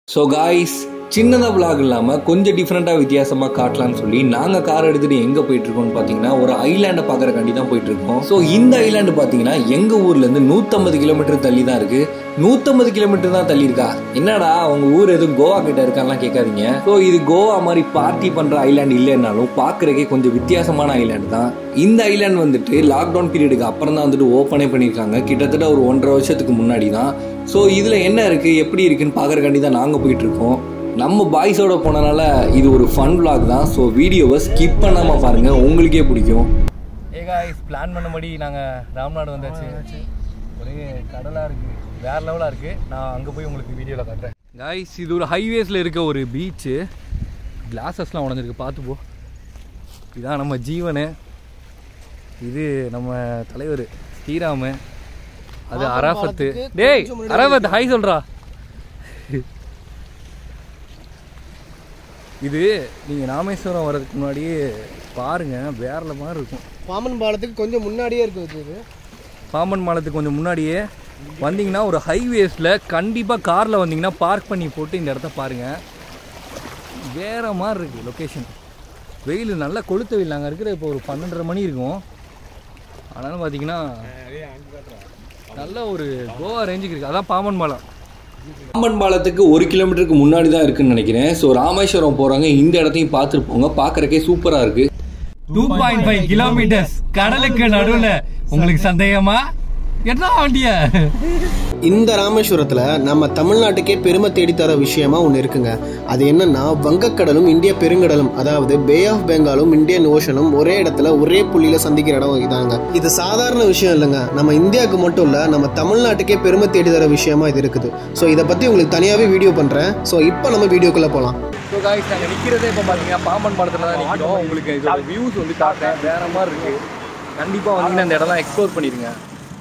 So guys சின்னதாக vlog இல்லாமல் கொஞ்சம் டிஃப்ரெண்ட்டாக வித்தியாசமாக காட்டலாம்னு சொல்லி நாங்கள் கார் எடுத்துகிட்டு எங்கே போயிட்டுருக்கோம்னு பார்த்தீங்கன்னா ஒரு ஐலாண்டை பார்க்குறக்காண்டி தான் போயிட்டுருக்கோம் ஸோ இந்த ஐலாண்டு பார்த்தீங்கன்னா எங்கள் ஊர்லேருந்து நூற்றம்பது கிலோமீட்டர் தள்ளி தான் இருக்குது நூற்றம்பது கிலோமீட்டர் தான் தள்ளி இருக்கா என்னடா உங்கள் ஊர் எதுவும் கோவா கிட்ட இருக்கான்லாம் கேட்காதீங்க ஸோ இது கோவா மாதிரி பார்ட்டி பண்ணுற ஐலாண்டு இல்லைன்னாலும் பார்க்குறக்கே கொஞ்சம் வித்தியாசமான ஐலாண்டு தான் இந்த ஐலாண்ட் வந்துட்டு லாக்டவுன் பீரியடுக்கு அப்புறம் தான் வந்துட்டு ஓப்பனே பண்ணியிருக்காங்க கிட்டத்தட்ட ஒரு ஒன்றரை வருஷத்துக்கு முன்னாடி தான் ஸோ இதில் என்ன இருக்குது எப்படி இருக்குன்னு பார்க்குறக்காண்டி தான் நாங்கள் போயிட்டுருக்கோம் நம்ம பாய்ஸோட போனனால இது ஒரு ஃபன் vlog தான் ஸோ வீடியோவை ஸ்கிப் பண்ணாமல் பாருங்கள் உங்களுக்கே பிடிக்கும் ஏ காய்ஸ் பிளான் பண்ணபடி நாங்கள் ராம்நாடு வந்தாச்சு ஒரே கடலாக இருக்குது வேறு லெவலாக இருக்குது நான் அங்கே போய் உங்களுக்கு வீடியோவில் காட்டுறேன் காய்ஸ் இது ஒரு ஹைவேஸில் இருக்க ஒரு பீச்சு கிளாஸஸ்லாம் உடஞ்சிருக்கு பார்த்து போ இதான் நம்ம ஜீவனு இது நம்ம தலைவர் ஸ்ரீராமு அது அரஃபத்து டேய் அரஃபத் ஹாய் சொல்றா இது நீங்கள் ராமேஸ்வரம் வர்றதுக்கு முன்னாடியே பாருங்கள் வேற மாதிரி இருக்கும் பாம்பன் பாலத்துக்கு கொஞ்சம் முன்னாடியே இருக்குது இது பாம்பன் மாலத்துக்கு கொஞ்சம் முன்னாடியே வந்தீங்கன்னா ஒரு ஹைவேஸில் கண்டிப்பாக காரில் வந்தீங்கன்னா பார்க் பண்ணி போட்டு இந்த இடத்த பாருங்கள் வேற மாதிரி இருக்குது லொக்கேஷன் வெயில் நல்லா கொளுத்த வெயில் நாங்கள் இருக்கிற இப்போ ஒரு பன்னெண்டரை மணி இருக்கும் ஆனாலும் பார்த்தீங்கன்னா நல்ல ஒரு கோவா ரேஞ்சுக்கு இருக்குது அதான் பாம்பன் பாலம் பாம்பன் பாலத்துக்கு ஒரு கிலோமீட்டருக்கு முன்னாடி தான் இருக்குன்னு நினைக்கிறேன் ஸோ ராமேஸ்வரம் போகிறவங்க இந்த இடத்தையும் பார்த்துட்டு போங்க பார்க்குறக்கே சூப்பராக இருக்குது டூ பாயிண்ட் ஃபைவ் கிலோமீட்டர்ஸ் கடலுக்கு நடுவில் உங்களுக்கு சந்தேகமா என்ன வண்டிய இந்த ராமேஸ்வரத்துல நம்ம தமிழ்நாட்டுக்கே பெருமை தேடித்தர விஷயமா ஒன்று இருக்குங்க அது என்னன்னா வங்கக்கடலும் இந்திய பெருங்கடலும் அதாவது பே ஆஃப் பெங்காலும் இந்தியன் ஓஷனும் ஒரே இடத்துல ஒரே புள்ளியில சந்திக்கிற இடம் இதாங்க இது சாதாரண விஷயம் இல்லைங்க நம்ம இந்தியாவுக்கு மட்டும் இல்ல நம்ம தமிழ்நாட்டுக்கே பெருமை தேடித்தர விஷயமா இது இருக்குது ஸோ இதை பத்தி உங்களுக்கு தனியாவே வீடியோ பண்றேன் ஸோ இப்போ நம்ம வீடியோக்குள்ள போலாம் ஸோ காய்ஸ் நாங்கள் நிற்கிறதே இப்போ பார்த்தீங்கன்னா பாம்பன் பாலத்தில் தான் நிற்கிறோம் உங்களுக்கு இதோட வியூஸ் வந்து காட்டுறேன் வேற மாதிரி இருக்கு கண்டிப்பாக வந்தீங்கன்னா இந்த இடம்லாம் எக்ஸ்ப்ளோர் பண்ணிடுங்க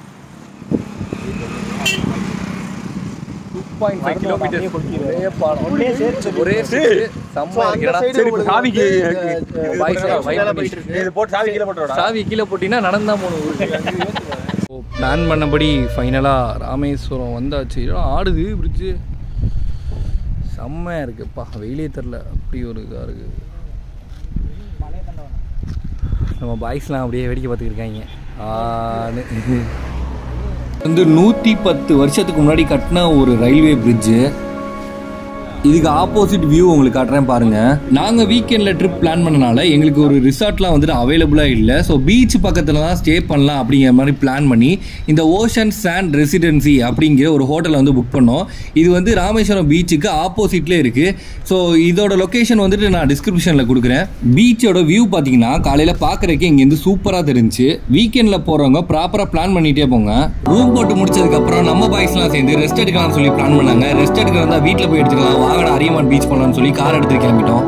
டூ பாயிண்ட் ஃபைவ் கிலோமீட்டர் ஒரே பாலம் ஒரே ஸ்ட்ரெச் செம்ம இருக்குடா சரி இப்போ சாவிக்கு சாவி கீழே போட்டீங்கன்னா நடந்தா போகணும் பிளான் பண்ணபடி ஃபைனலாக ராமேஸ்வரம் வந்தாச்சு இதெல்லாம் ஆடுது பிரிட்ஜு செம்மையாக இருக்குப்பா வெயிலே தெரில அப்படி ஒரு இதாக இருக்குது நம்ம பாய்ஸ்லாம் அப்படியே வேடிக்கை பார்த்துக்கிருக்காங்க ஆன்னு வந்து நூற்றி பத்து வருஷத்துக்கு முன்னாடி கட்டின ஒரு ரயில்வே பிரிட்ஜு இதுக்கு ஆப்போசிட் வியூ உங்களுக்கு காட்டுறேன் பாருங்க நாங்க வீக்கெண்ட்ல ட்ரிப் பிளான் பண்ணனால எங்களுக்கு ஒரு ரிசார்ட்லாம் வந்துட்டு அவைலபிளா இல்லை ஸோ பீச் பக்கத்துல தான் ஸ்டே பண்ணலாம் அப்படிங்கிற மாதிரி பிளான் பண்ணி இந்த ஓஷன் சாண்ட் ரெசிடென்சி அப்படிங்கிற ஒரு ஹோட்டலை வந்து புக் பண்ணோம் இது வந்து ராமேஸ்வரம் பீச்சுக்கு ஆப்போசிட்ல இருக்கு ஸோ இதோட லொகேஷன் வந்துட்டு நான் டிஸ்கிரிப்ஷன்ல கொடுக்குறேன் பீச்சோட வியூ பார்த்தீங்கன்னா காலையில பார்க்கறதுக்கு இங்கேருந்து சூப்பரா தெரிஞ்சுச்சு வீக்கெண்ட்ல போறவங்க ப்ராப்பரா பிளான் பண்ணிட்டே போங்க ரூம் போட்டு முடிச்சதுக்கு அப்புறம் நம்ம பாய்ஸ்லாம் சேர்ந்து ரெஸ்ட் எடுக்கலாம்னு சொல்லி பிளான் பண்ணாங்க ரெஸ்ட் எடுக்க வந்தா வீட்டில் போய் எடுத்துக்கலாம் வாங்கடா அரியமான் பீச் போகலாம்னு சொல்லி கார் எடுத்து கிளம்பிட்டோம்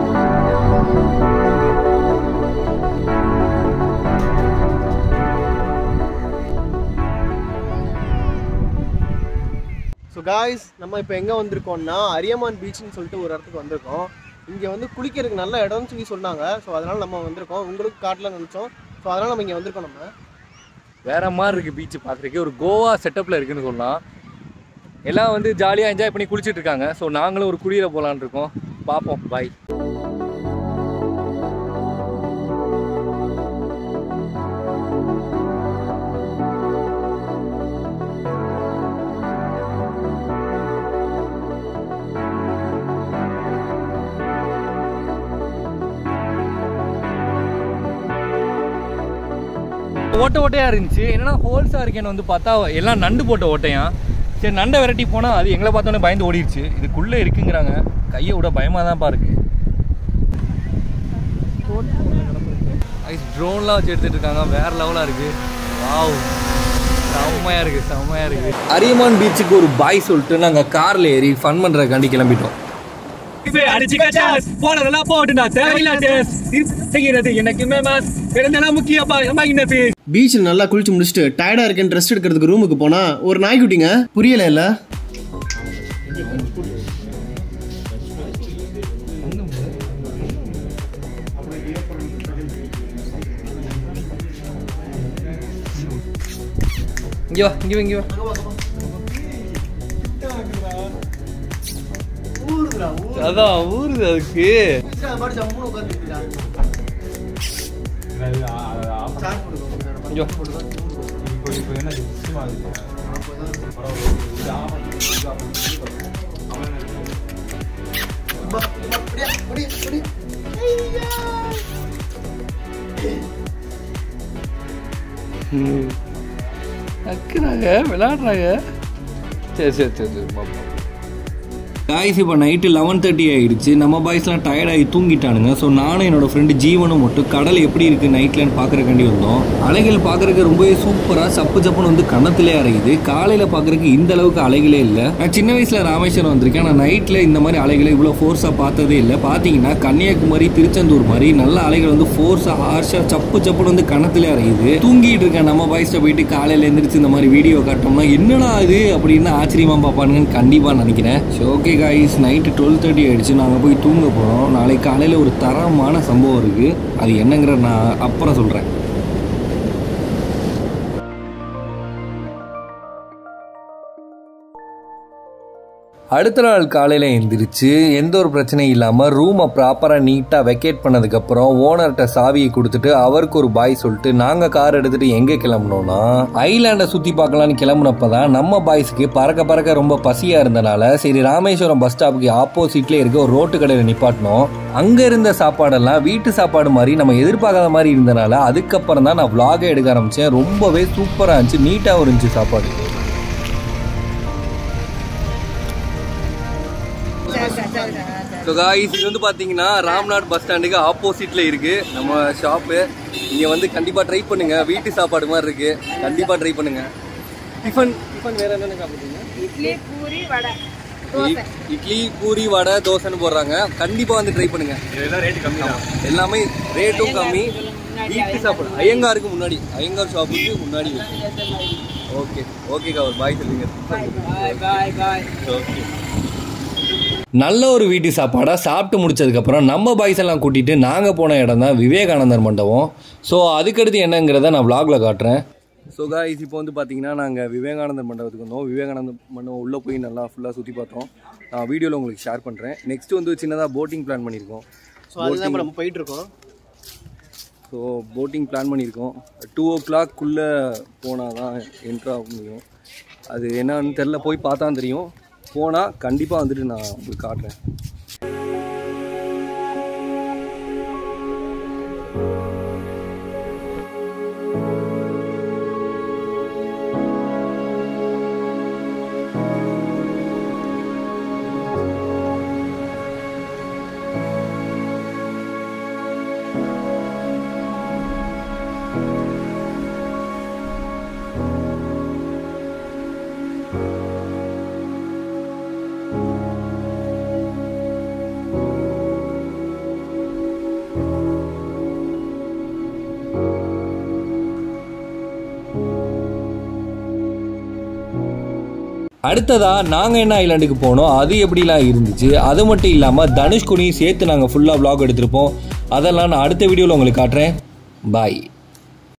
ஸோ காய்ஸ் நம்ம இப்போ எங்கே வந்திருக்கோம்னா அரியமான் பீச்னு சொல்லிட்டு ஒரு இடத்துக்கு வந்திருக்கோம் இங்கே வந்து குளிக்கிறதுக்கு நல்ல இடம்னு சொல்லி சொன்னாங்க ஸோ அதனால் நம்ம வந்திருக்கோம் உங்களுக்கு காட்டலாம் நினச்சோம் ஸோ அதனால் நம்ம இங்கே வந்திருக்கோம் நம்ம வேற மாதிரி இருக்கு பீச் பார்க்குறதுக்கு ஒரு கோவா செட்டப்பில் இருக்குன்னு சொல்லலாம் எல்லாம் வந்து ஜாலியாக என்ஜாய் பண்ணி குளிச்சிட்டு இருக்காங்க ஸோ நாங்களும் ஒரு குளிர போகலான்னு இருக்கோம் பார்ப்போம் பாய் ஓட்ட ஓட்டையா இருந்துச்சு என்னன்னா ஹோல்ஸா இருக்கேன்னு வந்து பார்த்தா எல்லாம் நண்டு போட்ட ஓட்டையா சரி நண்டை விரட்டி போனா அது எங்களை பார்த்தோன்னே பயந்து ஓடிடுச்சு இதுக்குள்ள இருக்குங்கிறாங்க கையை விட பயமா தான் இருக்கு ஐஸ் ட்ரோன்லாம் வச்சு எடுத்துட்டு இருக்காங்க வேற லெவலா இருக்கு வாவ் செம்மையா இருக்கு செம்மையா இருக்கு அரியமான் பீச்சுக்கு ஒரு பாய் சொல்லிட்டு நாங்கள் காரில் ஏறி ஃபன் பண்ணுறக்காண்டி கிளம்பிட்டோம் அடிச்சுக்க சாஸ் போனதெல்லாம் போட்டு நான் தேவையில்ல செய்கிறது எனக்கு மேமாஸ் பிறந்தெல்லாம் முக்கியப்பா அம்மா இந்த பீச்சில் நல்லா குளிச்சு முடிச்சுட்டு டயர்டாக இருக்கேன்னு ரெஸ்ட் எடுக்கிறதுக்கு ரூமுக்கு போனால் ஒரு நாய்க்குட்டிங்க புரியல இல்லை இங்க வா இங்க வா இங்க வா அதான் ஊருது அதுக்கு ஐயோ. நக்குறாங்க விளையாடுறாங்க சரி சரி சரி சரி பாப்போம் காய்ஸ் இப்போ நைட்டு லெவன் தேர்ட்டி ஆயிடுச்சு நம்ம பாய்ஸ்லாம் டயர்டாகி தூங்கிட்டானுங்க ஸோ நானும் என்னோட ஃப்ரெண்டு ஜீவனும் மட்டும் கடல் எப்படி இருக்குது நைட்லன்னு பார்க்குறக்காண்டி வந்தோம் அலைகள் பார்க்குறக்கு ரொம்பவே சூப்பராக சப்பு சப்புன்னு வந்து கணத்திலே அறையுது காலையில் பார்க்குறக்கு இந்த அளவுக்கு அலைகளே இல்லை நான் சின்ன வயசில் ராமேஸ்வரம் வந்திருக்கேன் ஆனால் நைட்டில் இந்த மாதிரி அலைகளை இவ்வளோ ஃபோர்ஸாக பார்த்ததே இல்லை பார்த்தீங்கன்னா கன்னியாகுமரி திருச்செந்தூர் மாதிரி நல்ல அலைகள் வந்து ஃபோர்ஸாக ஹார்ஷாக சப்பு சப்புன்னு வந்து கணத்திலே அறையுது தூங்கிட்டு இருக்கேன் நம்ம பாய்ஸ்ட்டை போயிட்டு காலையில் எந்திரிச்சு இந்த மாதிரி வீடியோ காட்டோம்னா என்னடா இது அப்படின்னு ஆச்சரியமா பார்ப்பானுங்கன்னு கண்டிப்பாக நினைக்கிறேன் so okay guys night twelve thirty ஆயிடுச்சு நாங்கள் போய் தூங்க போகிறோம் நாளைக்கு காலையில் ஒரு தரமான சம்பவம் இருக்குது அது என்னங்கிற நான் அப்புறம் சொல்கிறேன் அடுத்த நாள் காலையில் எழுந்திரிச்சு எந்த ஒரு பிரச்சனையும் இல்லாமல் ரூமை ப்ராப்பராக நீட்டாக வெக்கேட் பண்ணதுக்கப்புறம் ஓனர்கிட்ட சாவியை கொடுத்துட்டு அவருக்கு ஒரு பாய் சொல்லிட்டு நாங்கள் கார் எடுத்துகிட்டு எங்கே கிளம்புனோம்னா ஐலாண்டை சுற்றி பார்க்கலான்னு கிளம்புனப்ப தான் நம்ம பாய்ஸுக்கு பறக்க பறக்க ரொம்ப பசியாக இருந்தனால சரி ராமேஸ்வரம் பஸ் ஸ்டாப்புக்கு ஆப்போசிட்லேயே இருக்க ஒரு ரோட்டு கடையில் நிப்பாட்டினோம் அங்கே இருந்த சாப்பாடெல்லாம் வீட்டு சாப்பாடு மாதிரி நம்ம எதிர்பார்க்காத மாதிரி இருந்தனால அதுக்கப்புறம் தான் நான் vlog எடுக்க ஆரம்பித்தேன் ரொம்பவே சூப்பராக இருந்துச்சு நீட்டாகவும் இருந்துச்சு சாப்பாடு ஸோ காய்ஸ் இது வந்து பார்த்தீங்கன்னா ராம்நாத் பஸ் ஸ்டாண்டுக்கு ஆப்போசிட்டில் இருக்குது நம்ம ஷாப்பு இங்கே வந்து கண்டிப்பாக ட்ரை பண்ணுங்க வீட்டு சாப்பாடு மாதிரி இருக்குது கண்டிப்பாக ட்ரை பண்ணுங்க டிஃபன் டிஃபன் வேறு என்னென்ன சாப்பிடுறீங்க இட்லி பூரி வடை இ- இட்லி பூரி வடை தோசைன்னு போடுறாங்க கண்டிப்பாக வந்து ட்ரை பண்ணுங்க எல்லாமே ரேட்டும் கம்மி வீட்டு சாப்பாடு ஐயங்காருக்கு முன்னாடி ஐயங்கார் ஷாப்புக்கு முன்னாடி ஓகே ஓகே கவர் பாய் சொல்லுங்க பாய் பாய் பாய் ஓகே நல்ல ஒரு வீட்டு சாப்பாடாக சாப்பிட்டு முடிச்சதுக்கப்புறம் நம்ம பாய்ஸ் எல்லாம் கூட்டிகிட்டு நாங்கள் போன இடம் தான் விவேகானந்தர் மண்டபம் ஸோ அதுக்கடுத்து என்னங்கிறத நான் vlogல காட்டுறேன் ஸோ காய்ஸ் இப்போ வந்து பார்த்தீங்கன்னா நாங்கள் விவேகானந்தர் மண்டபத்துக்கு வந்தோம் விவேகானந்தர் மண்டபம் உள்ளே போய் நல்லா ஃபுல்லாக சுற்றி பார்த்தோம் நான் வீடியோவில் உங்களுக்கு ஷேர் பண்ணுறேன் நெக்ஸ்ட் வந்து சின்னதாக போட்டிங் பிளான் பண்ணியிருக்கோம் ஸோ அதுதான் இப்போ நம்ம போயிட்டு இருக்கோம் ஸோ போட்டிங் பிளான் பண்ணியிருக்கோம் டூ ஓ கிளாக்குள்ளே போனால் தான் என்ட்ரு ஆக முடியும் அது என்னன்னு தெரில போய் பார்த்தா தெரியும் போனால் கண்டிப்பாக வந்துட்டு நான் உங்களுக்கு காட்டுறேன் அடுத்ததா நாங்கள் என்ன ஐலாண்டுக்கு போனோம் அது எப்படிலாம் இருந்துச்சு அது மட்டும் இல்லாமல் தனுஷ்குனியும் சேர்த்து நாங்கள் ஃபுல்லாக vlog எடுத்திருப்போம் அதெல்லாம் நான் அடுத்த வீடியோவில் உங்களுக்கு காட்டுறேன் பாய்